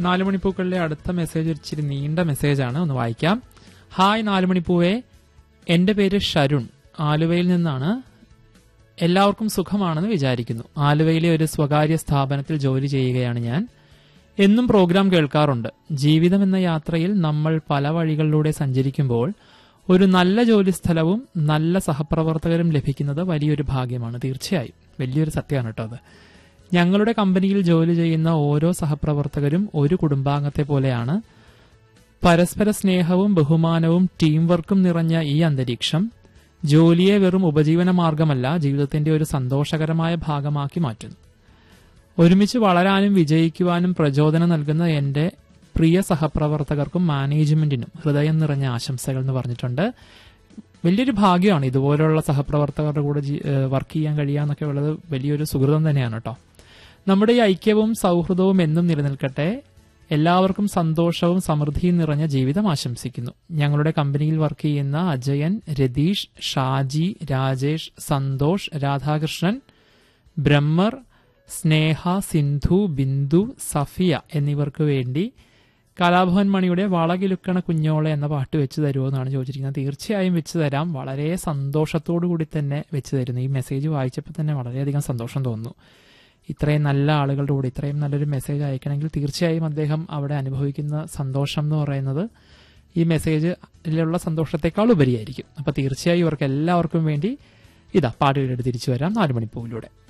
നാല് മണിപ്പൂക്കളിലെ അടുത്ത മെസ്സേജ് ഇച്ചിരി നീണ്ട മെസ്സേജാണ് ഒന്ന് വായിക്കാം ഹായ് നാല് മണിപ്പൂവേ എന്റെ പേര് ഷരുൺ ആലുവയിൽ നിന്നാണ് എല്ലാവർക്കും സുഖമാണെന്ന് വിചാരിക്കുന്നു ആലുവയിലെ ഒരു സ്വകാര്യ സ്ഥാപനത്തിൽ ജോലി ചെയ്യുകയാണ് ഞാൻ എന്നും പ്രോഗ്രാം കേൾക്കാറുണ്ട് ജീവിതം എന്ന യാത്രയിൽ നമ്മൾ പല വഴികളിലൂടെ സഞ്ചരിക്കുമ്പോൾ ഒരു നല്ല ജോലി സ്ഥലവും നല്ല സഹപ്രവർത്തകരും ലഭിക്കുന്നത് വലിയൊരു ഭാഗ്യമാണ് തീർച്ചയായും വലിയൊരു സത്യമാണ് കേട്ടോ അത് ഞങ്ങളുടെ കമ്പനിയിൽ ജോലി ചെയ്യുന്ന ഓരോ സഹപ്രവർത്തകരും ഒരു കുടുംബാംഗത്തെ പോലെയാണ് പരസ്പര സ്നേഹവും ബഹുമാനവും ടീം വർക്കും നിറഞ്ഞ ഈ അന്തരീക്ഷം ജോലിയെ വെറും ഉപജീവന മാർഗമല്ല ജീവിതത്തിന്റെ ഒരു സന്തോഷകരമായ ഭാഗമാക്കി മാറ്റുന്നു ഒരുമിച്ച് വളരാനും വിജയിക്കുവാനും പ്രചോദനം നൽകുന്ന എന്റെ പ്രിയ സഹപ്രവർത്തകർക്കും മാനേജ്മെന്റിനും ഹൃദയം നിറഞ്ഞ ആശംസകൾ എന്ന് പറഞ്ഞിട്ടുണ്ട് വലിയൊരു ഭാഗ്യമാണ് ഇതുപോലുള്ള സഹപ്രവർത്തകരുടെ കൂടെ വർക്ക് ചെയ്യാൻ കഴിയാന്നൊക്കെ ഉള്ളത് വലിയൊരു സുഹൃതം തന്നെയാണ് കേട്ടോ നമ്മുടെ ഈ ഐക്യവും സൗഹൃദവും എന്നും നിലനിൽക്കട്ടെ എല്ലാവർക്കും സന്തോഷവും സമൃദ്ധിയും നിറഞ്ഞ ജീവിതം ആശംസിക്കുന്നു ഞങ്ങളുടെ കമ്പനിയിൽ വർക്ക് ചെയ്യുന്ന അജയൻ രതീഷ് ഷാജി രാജേഷ് സന്തോഷ് രാധാകൃഷ്ണൻ ബ്രഹ്മർ സ്നേഹ സിന്ധു ബിന്ദു സഫിയ എന്നിവർക്ക് വേണ്ടി കലാഭവൻ മണിയുടെ വളകിലുക്കണ കുഞ്ഞോളെ എന്ന പാട്ട് വെച്ച് തരുമോ എന്നാണ് ചോദിച്ചിരിക്കുന്നത് തീർച്ചയായും വെച്ച് തരാം വളരെ സന്തോഷത്തോടു കൂടി തന്നെ വെച്ച് തരുന്നു ഈ മെസ്സേജ് വായിച്ചപ്പോൾ തന്നെ വളരെയധികം സന്തോഷം തോന്നുന്നു ഇത്രയും നല്ല ആളുകളുടെ കൂടെ ഇത്രയും നല്ലൊരു മെസ്സേജ് അയക്കണമെങ്കിൽ തീർച്ചയായും അദ്ദേഹം അവിടെ അനുഭവിക്കുന്ന സന്തോഷം എന്ന് പറയുന്നത് ഈ മെസ്സേജിലുള്ള സന്തോഷത്തെക്കാൾ ഉപരിയായിരിക്കും അപ്പൊ തീർച്ചയായും ഇവർക്ക് എല്ലാവർക്കും വേണ്ടി ഇതാ പാട്ടുകളുടെ തിരിച്ചു വരാം നാല് മണിപ്പൂവിലൂടെ